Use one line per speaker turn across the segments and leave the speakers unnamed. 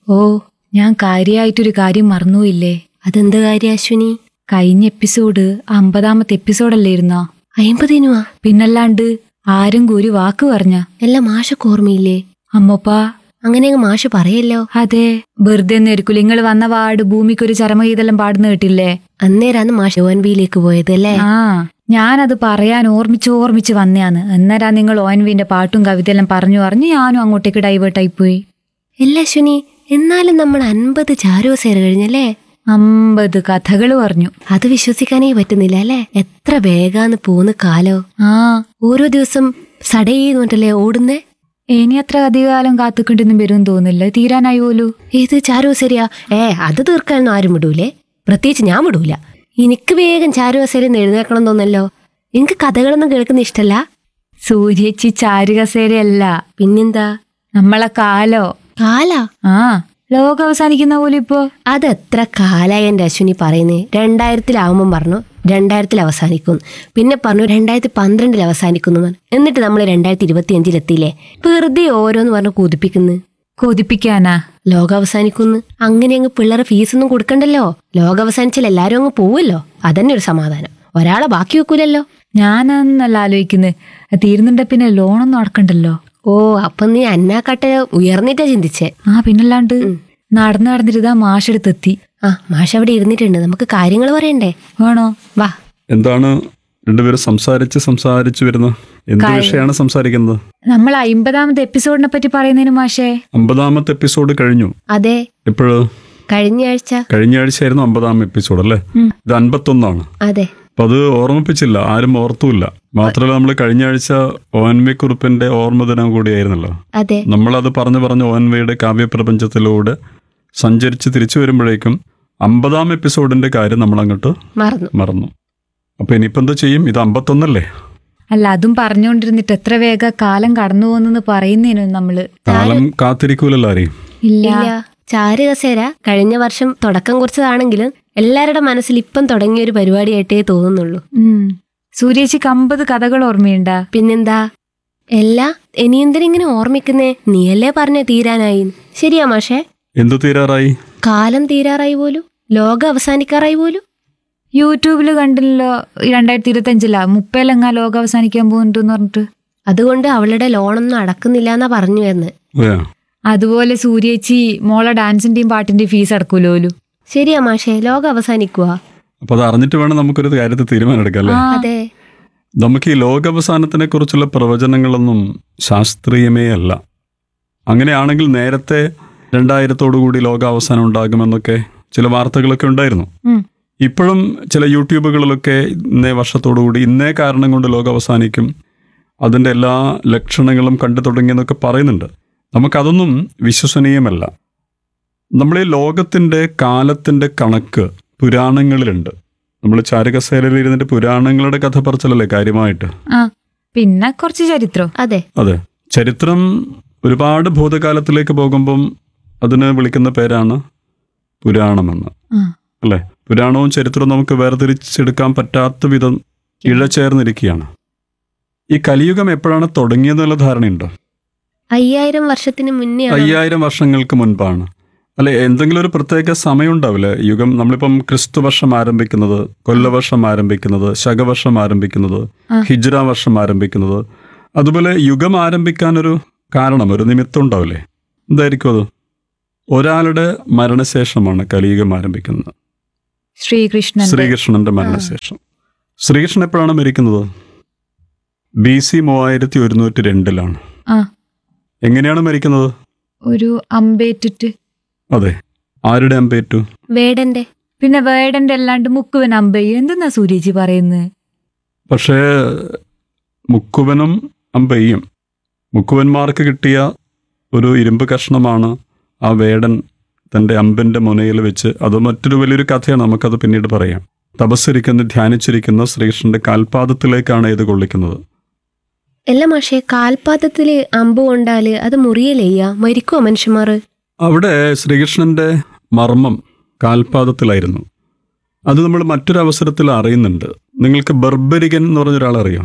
ഓ ഞാൻ കാര്യമായിട്ടൊരു കാര്യം മറന്നുപോയില്ലേ
അതെന്ത് കാര്യം അശ്വിനി
കഴിഞ്ഞ എപ്പിസോഡ് അമ്പതാമത്തെ എപ്പിസോഡല്ലായിരുന്നോ
അയിമ്പതിനുവാ
പിന്നല്ലാണ്ട് ആരെങ്കിലും ഒരു വാക്ക് പറഞ്ഞ
എല്ലാം മാഷക്ക് ഓർമ്മയില്ലേ
അമ്മപ്പാ
അങ്ങനെ അങ്ങ് മാഷ് പറയല്ലോ
അതെ വെറുതെ ഒന്നായിരിക്കും നിങ്ങൾ വന്ന പാട് ഭൂമിക്കൊരു ചരമഗീതെല്ലാം പാടുന്ന കേട്ടില്ലേ
അന്നേരാന്ന് മാഷ് ഒ എൻ ബിയിലേക്ക് പോയത് അല്ലേ
ആ ഞാനത് പറയാൻ ഓർമ്മിച്ച് ഓർമ്മിച്ച് വന്നയാന്ന് അന്നേരാ നിങ്ങൾ ഒ എൻ വിന്റെ പാട്ടും കവിതയെല്ലാം പറഞ്ഞു പറഞ്ഞു ഞാനും അങ്ങോട്ടേക്ക് ഡൈവേർട്ടായി പോയി
അല്ല അശ്വിനി എന്നാലും നമ്മൾ അൻപത് ചാരോസേര കഴിഞ്ഞല്ലേ
അമ്പത് കഥകള് പറഞ്ഞു
അത് വിശ്വസിക്കാനേ പറ്റുന്നില്ല അല്ലേ എത്ര വേഗാന്ന് പോന്ന് കാലോ
ആ
ഓരോ ദിവസം സടയെന്നല്ലേ ഓടുന്നേ
ഇനി അത്ര അധികകാലം കാത്തുക്കൊണ്ടൊന്നും വരും തോന്നില്ല തീരാനായി പോലു
ഏത് ചാരോസരിയാ ഏ അത് തീർക്കാനൊന്നും ആരും വിടൂലേ പ്രത്യേകിച്ച് ഞാൻ വിടൂല എനിക്ക് വേഗം ചാരോസരിന്ന് എഴുന്നേക്കണം തോന്നല്ലോ എനിക്ക് കഥകളൊന്നും കേൾക്കുന്ന ഇഷ്ടല്ല
സൂര്യച്ചി ചാരുകസേരയല്ല
പിന്നെന്താ
നമ്മളെ കാലോ
കാലാ
ആ ലോകം അവസാനിക്കുന്ന പോലെ ഇപ്പോ
അതെത്ര കാലായി എൻ്റെ അശ്വിനി പറയുന്നേ രണ്ടായിരത്തിലാവുമ്പം പറഞ്ഞു രണ്ടായിരത്തിൽ അവസാനിക്കും പിന്നെ പറഞ്ഞു രണ്ടായിരത്തി പന്ത്രണ്ടിൽ അവസാനിക്കുന്നു എന്ന്. എന്നിട്ട് നമ്മൾ രണ്ടായിരത്തി ഇരുപത്തി അഞ്ചിലെത്തിയില്ലേ വെറുതെ ഓരോന്ന് പറഞ്ഞു കുതിപ്പിക്കുന്നു
കൊതിപ്പിക്കാനാ
ലോകം അവസാനിക്കുന്നു അങ്ങനെ അങ്ങ് പിള്ളേരെ ഫീസൊന്നും കൊടുക്കണ്ടല്ലോ ലോകം അവസാനിച്ചാൽ എല്ലാവരും അങ്ങ് പോവല്ലോ അതന്നെ ഒരു സമാധാനം ഒരാളെ ബാക്കി വെക്കൂലല്ലോ
ഞാനന്നല്ല ആലോചിക്കുന്നത് തീരുന്നുണ്ടെ പിന്നെ ലോണൊന്നും അടക്കണ്ടല്ലോ
ഓ അപ്പൊ നീ അന്നാക്കട്ടെ ഉയർന്നിട്ടാ ചിന്തിച്ചേ
ആ പിന്നല്ലാണ്ട് നടന്ന് നടന്നിട്ട് ഇതാ മാഷെടുത്തെത്തി
ആ മാഷ അവിടെ ഇരുന്നിട്ടുണ്ട് നമുക്ക് കാര്യങ്ങൾ പറയണ്ടേ
വേണോ
വാ
എന്താണ് രണ്ടുപേരും സംസാരിച്ച് സംസാരിച്ചു വരുന്നത് എന്ത് വിഷയമാണ് സംസാരിക്കുന്നത്
നമ്മൾ അമ്പതാമത്തെ എപ്പിസോഡിനെ പറ്റി പറയുന്നതിന് മാഷേ
അമ്പതാമത്തെ എപ്പിസോഡ് കഴിഞ്ഞു
അതെ
എപ്പോഴ്
കഴിഞ്ഞ ആഴ്ച
കഴിഞ്ഞ ആഴ്ചയായിരുന്നു അമ്പതാം എപ്പിസോഡ് അല്ലേ ഇത് അൻപത്തൊന്നാണ്
അതെ
അപ്പൊ അത് ഓർമ്മിപ്പിച്ചില്ല ആരും ഓർത്തുമില്ല മാത്രമല്ല നമ്മൾ കഴിഞ്ഞ ആഴ്ച ഒ എൻ വി കുറിപ്പിന്റെ ഓർമ്മ ദിനം കൂടിയായിരുന്നല്ലോ
അതെ
നമ്മളത് പറഞ്ഞു പറഞ്ഞ് ഒ എൻ വിയുടെ കാവ്യപ്രപഞ്ചത്തിലൂടെ സഞ്ചരിച്ച് തിരിച്ചു വരുമ്പോഴേക്കും അമ്പതാം എപ്പിസോഡിന്റെ കാര്യം നമ്മൾ അങ്ങോട്ട്
മറന്നു
മറന്നു അപ്പൊ ഇനിയിപ്പോ എന്താ ചെയ്യും ഇത് അമ്പത്തൊന്നല്ലേ
അല്ല അതും പറഞ്ഞുകൊണ്ടിരുന്നിട്ട് എത്ര വേഗ കാലം കടന്നു പോകുന്നെന്ന് പറയുന്നതിന് നമ്മള്
കാലം കാത്തിരിക്കൂലല്ലോ ആരെയും
ഇല്ല
ഇല്ല ചാരു കസേര കഴിഞ്ഞ വർഷം തുടക്കം കുറിച്ചതാണെങ്കിലും എല്ലാവരുടെ മനസ്സിൽ ഇപ്പം തുടങ്ങിയ ഒരു പരിപാടിയായിട്ടേ തോന്നുന്നുള്ളൂ
ഉം സൂര്യേച്ചിക്ക് അമ്പത് കഥകൾ ഓർമ്മയുണ്ടാ
പിന്നെന്താ എല്ലാ ഇനി എന്തിനിങ്ങനെ ഓർമ്മിക്കുന്നേ നീയല്ലേ പറഞ്ഞ തീരാനായി ശരിയാ മാഷേ
എന്തു തീരാറായി
കാലം തീരാറായി പോലും ലോകം അവസാനിക്കാറായി പോലും
യൂട്യൂബിൽ കണ്ടില്ലല്ലോ രണ്ടായിരത്തി ഇരുപത്തി അഞ്ചിലാ മുപ്പയിലെങ്ങാ ലോകം അവസാനിക്കാൻ പോകുന്നുണ്ടെന്ന് പറഞ്ഞിട്ട്
അതുകൊണ്ട് അവളുടെ ലോണൊന്നും അടക്കുന്നില്ല എന്നാ പറഞ്ഞു എന്ന്
അതെയോ
അതുപോലെ സൂര്യേച്ചി മോളെ ഡാൻസിന്റെയും പാട്ടിന്റെയും ഫീസ് അടക്കൂലോലു
ശരിയാ മാഷേ ലോകം അവസാനിക്കുക
അപ്പൊ അത് അറിഞ്ഞിട്ട് വേണം നമുക്കൊരു കാര്യത്തിൽ തീരുമാനം എടുക്കാം അല്ലേ
അതെ
നമുക്ക് ഈ ലോകാവസാനത്തിനെ കുറിച്ചുള്ള പ്രവചനങ്ങളൊന്നും ശാസ്ത്രീയമേ അല്ല അങ്ങനെയാണെങ്കിൽ നേരത്തെ രണ്ടായിരത്തോടു കൂടി ലോകാവസാനം ഉണ്ടാകുമെന്നൊക്കെ ചില വാർത്തകളൊക്കെ ഉണ്ടായിരുന്നു
ഉം.
ഇപ്പോഴും ചില യൂട്യൂബുകളിലൊക്കെ ഇന്നേ വർഷത്തോടു കൂടി ഇന്നേ കാരണം കൊണ്ട് ലോകം അവസാനിക്കും അതിൻ്റെ എല്ലാ ലക്ഷണങ്ങളും കണ്ടു തുടങ്ങിയെന്നൊക്കെ പറയുന്നുണ്ട് നമുക്കതൊന്നും വിശ്വസനീയമല്ല നമ്മൾ ഈ ലോകത്തിൻ്റെ കാലത്തിൻ്റെ കണക്ക് പുരാണങ്ങളിലുണ്ട് നമ്മൾ ചാരകസേലയിൽ ഇരുന്നിട്ട് പുരാണങ്ങളുടെ കഥ പറച്ചിലല്ലേ കാര്യമായിട്ട്
ആ പിന്നെ കുറച്ച് ചരിത്രം
അതെ
അതെ ചരിത്രം ഒരുപാട് ഭൂതകാലത്തിലേക്ക് പോകുമ്പം അതിന് വിളിക്കുന്ന പേരാണ് പുരാണമെന്ന്
ആ
അല്ലേ പുരാണവും ചരിത്രവും നമുക്ക് വേർതിരിച്ചെടുക്കാൻ പറ്റാത്ത വിധം ഇഴചേർന്നിരിക്കുകയാണ് ഈ കലിയുഗം എപ്പോഴാണ് തുടങ്ങിയതെന്നുള്ള ധാരണയുണ്ടോ
അയ്യായിരം വർഷത്തിന് മുന്നേ
അയ്യായിരം വർഷങ്ങൾക്ക് മുൻപാണ് അല്ലെ എന്തെങ്കിലും ഒരു പ്രത്യേക സമയം ഉണ്ടാവില്ലേ യുഗം നമ്മളിപ്പം ക്രിസ്തു വർഷം ആരംഭിക്കുന്നത് കൊല്ലവർഷം ആരംഭിക്കുന്നത് ശകവർഷം ആരംഭിക്കുന്നത്
ആ.
ഹിജ്ര വർഷം ആരംഭിക്കുന്നത് അതുപോലെ യുഗം ആരംഭിക്കാൻ ഒരു കാരണം ഒരു നിമിത്തം ഉണ്ടാവില്ലേ എന്തായിരിക്കും അത് ഒരാളുടെ മരണശേഷമാണ് കലിയുഗം ആരംഭിക്കുന്നത്
ശ്രീകൃഷ്ണൻ
ശ്രീകൃഷ്ണന്റെ മരണശേഷം ശ്രീകൃഷ്ണൻ എപ്പോഴാണ് മരിക്കുന്നത് ബി സി മൂവായിരത്തി ഒരുന്നൂറ്റി രണ്ടിലാണ്
ആ
എങ്ങനെയാണ് മരിക്കുന്നത്
ഒരു അമ്പേറ്റിട്ട്
അതെ ആരുടെ അമ്പേറ്റു
വേടന്റെ
പിന്നെ വേടന്റെ അല്ലാണ്ട് മുക്കുവൻ അമ്പയ്യ എന്തെന്നാ സൂര്യേച്ചി പറയുന്നത്
പക്ഷേ മുക്കുവനും അമ്പയ്യും മുക്കുവന്മാർക്ക് കിട്ടിയ ഒരു ഇരുമ്പ് കഷ്ണമാണ് ആ വേടൻ തൻ്റെ അമ്പിൻ്റെ മുനയിൽ വെച്ച് അത് മറ്റൊരു വലിയൊരു കഥയാണ് നമുക്കത് പിന്നീട് പറയാം തപസ്സിരിക്കുന്ന ധ്യാനിച്ചിരിക്കുന്ന ശ്രീകൃഷ്ണന്റെ കാൽപാദത്തിലേക്കാണ് ഇത് കൊള്ളിക്കുന്നത്
എല്ലാ മാഷേ കാൽപാദത്തില് അമ്പ് കൊണ്ടാല് അത് മുറിയലെയ്യ മരിക്കുവോ മനുഷ്യന്മാർ
അവിടെ ശ്രീകൃഷ്ണന്റെ മർമ്മം കാൽപാദത്തിലായിരുന്നു അത് നമ്മൾ മറ്റൊരു അവസരത്തിൽ അറിയുന്നുണ്ട് നിങ്ങൾക്ക് ബർബരികൻ എന്ന് പറഞ്ഞ ഒരാളറിയോ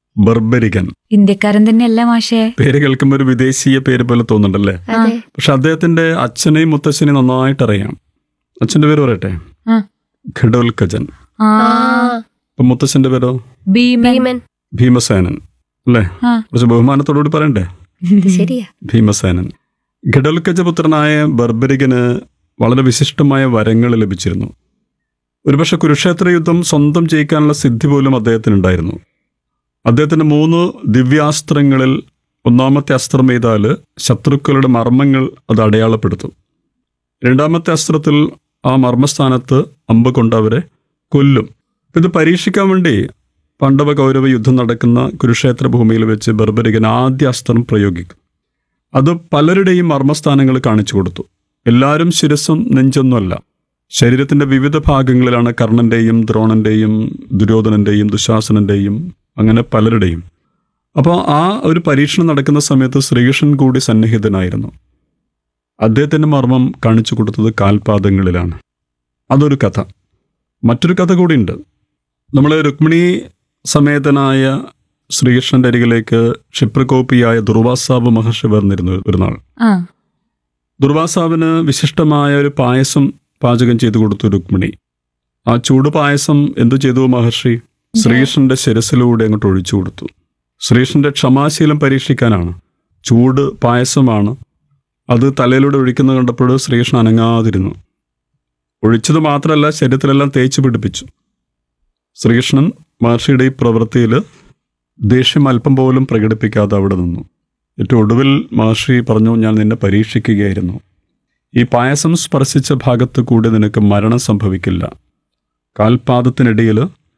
ബർബരികൻ
ഇന്ത്യക്കാരൻ തന്നെയല്ല മാഷേ
പേര് കേൾക്കുമ്പോൾ ഒരു വിദേശീയ പേര് പോലെ തോന്നുന്നുണ്ടല്ലേ
അതെ
പക്ഷെ അദ്ദേഹത്തിന്റെ അച്ഛനെയും മുത്തച്ഛനെയും നന്നായിട്ട് അറിയാം അച്ഛന്റെ പേര് പറയട്ടെ
ആ.
ഘടോൽക്കജൻ
ആ
അപ്പൊ മുത്തച്ഛന്റെ പേരോ
ഭീമൻ
ഭീമൻ
ഭീമസേനൻ അല്ലേ
ആ
കുറച്ച് ബഹുമാനത്തോടുകൂടി പറയണ്ടേ
ഇത് ശരിയാ
ഭീമസേനൻ ഘടോൽക്കജപുത്രനായ ബർബരികന് വളരെ വിശിഷ്ടമായ വരങ്ങൾ ലഭിച്ചിരുന്നു ഒരുപക്ഷെ കുരുക്ഷേത്ര യുദ്ധം സ്വന്തം ജയിക്കാനുള്ള സിദ്ധി പോലും അദ്ദേഹത്തിനുണ്ടായിരുന്നു അദ്ദേഹത്തിന്റെ മൂന്ന് ദിവ്യാസ്ത്രങ്ങളിൽ ഒന്നാമത്തെ അസ്ത്രം ചെയ്താൽ ശത്രുക്കളുടെ മർമ്മങ്ങൾ അത് അടയാളപ്പെടുത്തും രണ്ടാമത്തെ അസ്ത്രത്തിൽ ആ മർമ്മസ്ഥാനത്ത് അമ്പ് കൊണ്ട് അവരെ കൊല്ലും ഇത് പരീക്ഷിക്കാൻ വേണ്ടി പാണ്ഡവ കൗരവ യുദ്ധം നടക്കുന്ന കുരുക്ഷേത്ര ഭൂമിയിൽ വെച്ച് ബർബരികൻ ആദ്യ അസ്ത്രം പ്രയോഗിക്കും അത് പലരുടെയും മർമ്മസ്ഥാനങ്ങൾ കാണിച്ചു കൊടുത്തു എല്ലാവരും ശിരസും നെഞ്ചൊന്നുമല്ല ശരീരത്തിന്റെ വിവിധ ഭാഗങ്ങളിലാണ് കർണന്റെയും ദ്രോണന്റെയും ദുര്യോധനന്റെയും ദുശാസനന്റെയും അങ്ങനെ പലരുടെയും അപ്പോൾ ആ ഒരു പരീക്ഷണം നടക്കുന്ന സമയത്ത് ശ്രീകൃഷ്ണൻ കൂടി സന്നിഹിതനായിരുന്നു അദ്ദേഹത്തിന്റെ മർമ്മം കാണിച്ചു കൊടുത്തത് കാൽപാദങ്ങളിലാണ് അതൊരു കഥ മറ്റൊരു കഥ കൂടിയുണ്ട് നമ്മൾ രുക്മിണി സമേതനായ ശ്രീകൃഷ്ണന്റെ അരികിലേക്ക് ക്ഷിപ്രകോപിയായ ദുർവാസാവ് മഹർഷി വരുന്നിരുന്നു ഒരു നാൾ
ആ
ദുർവാസാവിന് വിശിഷ്ടമായ ഒരു പായസം പാചകം ചെയ്തു കൊടുത്തു രുക്മിണി ആ ചൂട് പായസം എന്തു ചെയ്തു മഹർഷി ശ്രീകൃഷ്ണന്റെ ശിരസിലൂടെ അങ്ങോട്ട് ഒഴിച്ചു കൊടുത്തു ശ്രീകൃഷ്ണന്റെ ക്ഷമാശീലം പരീക്ഷിക്കാനാണ് ചൂട് പായസമാണ് അത് തലയിലൂടെ ഒഴിക്കുന്നത് കണ്ടപ്പോൾ ശ്രീകൃഷ്ണൻ അനങ്ങാതിരുന്നു ഒഴിച്ചത് മാത്രമല്ല ശരീരത്തിലെല്ലാം തേച്ച് പിടിപ്പിച്ചു ശ്രീകൃഷ്ണൻ മഹർഷിയുടെ ഈ പ്രവൃത്തിയിൽ ദേഷ്യം അല്പം പോലും പ്രകടിപ്പിക്കാതെ അവിടെ നിന്നു ഏറ്റവും ഒടുവിൽ മഹർഷി പറഞ്ഞു ഞാൻ നിന്നെ പരീക്ഷിക്കുകയായിരുന്നു ഈ പായസം സ്പർശിച്ച ഭാഗത്ത് കൂടി നിനക്ക് മരണം സംഭവിക്കില്ല കാൽപാദത്തിനിടയിൽ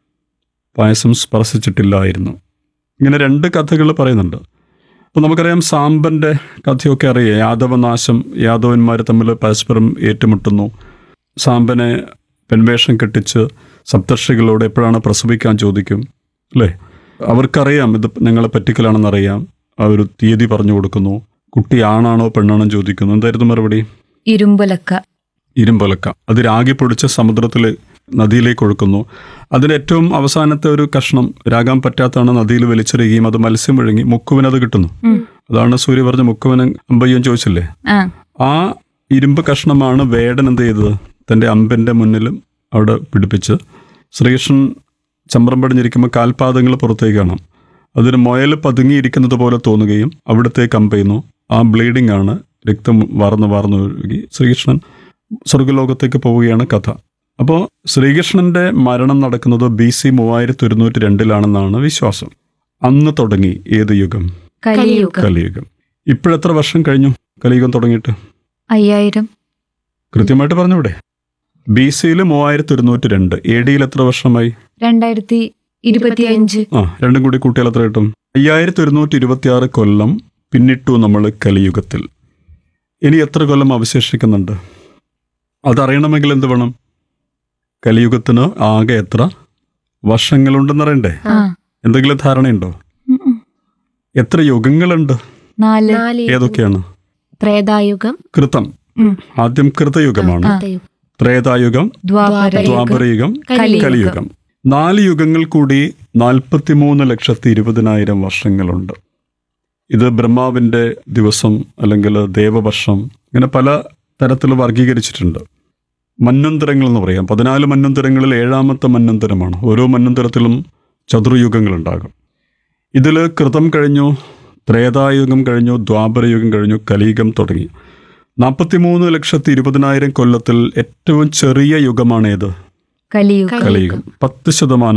പായസം സ്പർശിച്ചിട്ടില്ലായിരുന്നു ഇങ്ങനെ രണ്ട് കഥകൾ പറയുന്നുണ്ട് അപ്പോൾ നമുക്കറിയാം സാമ്പന്റെ കഥയൊക്കെ അറിയാം യാദവനാശം യാദവന്മാർ തമ്മിൽ പരസ്പരം ഏറ്റുമുട്ടുന്നു സാമ്പനെ പെൺവേഷം കെട്ടിച്ച് സപ്തർഷികളോട് എപ്പോഴാണ് പ്രസവിക്കാൻ ചോദിക്കും അല്ലേ അവർക്കറിയാം ഇത് ഞങ്ങളെ പറ്റിക്കലാണെന്നറിയാം ആ ഒരു തീയതി പറഞ്ഞു കൊടുക്കുന്നു കുട്ടി ആണാണോ പെണ്ണാണോ ചോദിക്കുന്നു എന്തായിരുന്നു മറുപടി
ഇരുമ്പൊലക്ക
ഇരുമ്പൊലക്ക അത് രാഗി പൊടിച്ച സമുദ്രത്തിൽ നദിയിലേക്ക് ഒഴുക്കുന്നു അതിൻ്റെ ഏറ്റവും അവസാനത്തെ ഒരു കഷ്ണം രാഗാൻ പറ്റാത്താണ് നദിയിൽ വലിച്ചെറിയുകയും അത് മത്സ്യം വിഴുങ്ങി മുക്കുവനത് കിട്ടുന്നു
ഉം.
അതാണ് സൂര്യ പറഞ്ഞ മുക്കുവനും അമ്പയ്യും ചോദിച്ചില്ലേ
ആ
ആ ഇരുമ്പ് കഷ്ണമാണ് വേടൻ എന്ത് ചെയ്തത് തൻ്റെ അമ്പിൻ്റെ മുന്നിലും അവിടെ പിടിപ്പിച്ച് ശ്രീകൃഷ്ണൻ ചമ്രം പടിഞ്ഞിരിക്കുമ്പോൾ കാൽപാദങ്ങൾ പുറത്തേക്ക് കാണാം അതിന് മുയൽ പതുങ്ങിയിരിക്കുന്നത് പോലെ തോന്നുകയും അവിടത്തേക്ക് അമ്പ ചെയ്യുന്നു ആ ബ്ലീഡിംഗ് ആണ് രക്തം വാർന്ന് വാർന്ന് ഒഴുകി ശ്രീകൃഷ്ണൻ സ്വർഗലോകത്തേക്ക് പോവുകയാണ് കഥ അപ്പോൾ ശ്രീകൃഷ്ണന്റെ മരണം നടക്കുന്നത് ബി സി മൂവായിരത്തി ഒരുന്നൂറ്റി രണ്ടിലാണെന്നാണ് വിശ്വാസം അന്ന് തുടങ്ങി ഏത് യുഗം
കലിയുഗം
കലിയുഗം ഇപ്പോഴെത്ര വർഷം കഴിഞ്ഞു കലിയുഗം തുടങ്ങിയിട്ട്
അയ്യായിരം
കൃത്യമായിട്ട് പറഞ്ഞൂടെ ബി സിയിൽ മൂവായിരത്തി ഒരുന്നൂറ്റി രണ്ട് എ ഡിയിൽ എത്ര വർഷമായി
രണ്ടായിരത്തി ഇരുപത്തിയഞ്ച്
ആ രണ്ടും കൂടി കൂട്ടിയാൽ എത്ര കിട്ടും അയ്യായിരത്തി ഒരുന്നൂറ്റി ഇരുപത്തി ആറ് കൊല്ലം പിന്നിട്ടു നമ്മൾ കലിയുഗത്തിൽ ഇനി എത്ര കൊല്ലം അവശേഷിക്കുന്നുണ്ട് അതറിയണമെങ്കിൽ എന്ത് വേണം കലിയുഗത്തിന് ആകെ എത്ര വർഷങ്ങളുണ്ടെന്നറിയണ്ടേ
ആ
എന്തെങ്കിലും ധാരണയുണ്ടോ
ഉം, ഉം.
എത്ര യുഗങ്ങളുണ്ട്
നാല്
നാല്
ഏതൊക്കെയാണ്
ത്രേതായുഗം
കൃതം
ഉം.
ആദ്യം കൃതയുഗമാണ്
ആ.
ത്രേതായുഗം.
ത്രേതായുഗം
ദ്വാപര
ദ്വാപരയുഗം
കലിയുഗം.
കലിയുഗം നാല് യുഗങ്ങൾ കൂടി നാൽപ്പത്തിമൂന്ന് ലക്ഷത്തി ഇരുപതിനായിരം വർഷങ്ങളുണ്ട് ഇത് ബ്രഹ്മാവിൻ്റെ ദിവസം അല്ലെങ്കിൽ ദേവവർഷം ഇങ്ങനെ പല തരത്തിൽ വർഗീകരിച്ചിട്ടുണ്ട് മന്വന്തരങ്ങൾ എന്ന് പറയാം പതിനാല് മന്വന്തരങ്ങളിൽ ഏഴാമത്തെ മന്വന്തരമാണ് ഓരോ മന്വന്തരത്തിലും ചതുർയുഗങ്ങളുണ്ടാകും ഇതിൽ കൃതം കഴിഞ്ഞു ത്രേതായുഗം കഴിഞ്ഞു ദ്വാപരയുഗം കഴിഞ്ഞു കലിയുഗം തുടങ്ങി നാൽപ്പത്തിമൂന്ന് ലക്ഷത്തി ഇരുപതിനായിരം കൊല്ലത്തിൽ ഏറ്റവും ചെറിയ യുഗമാണേത്
കലിയുഗം
കലിയുഗം പത്ത് ശതമാനം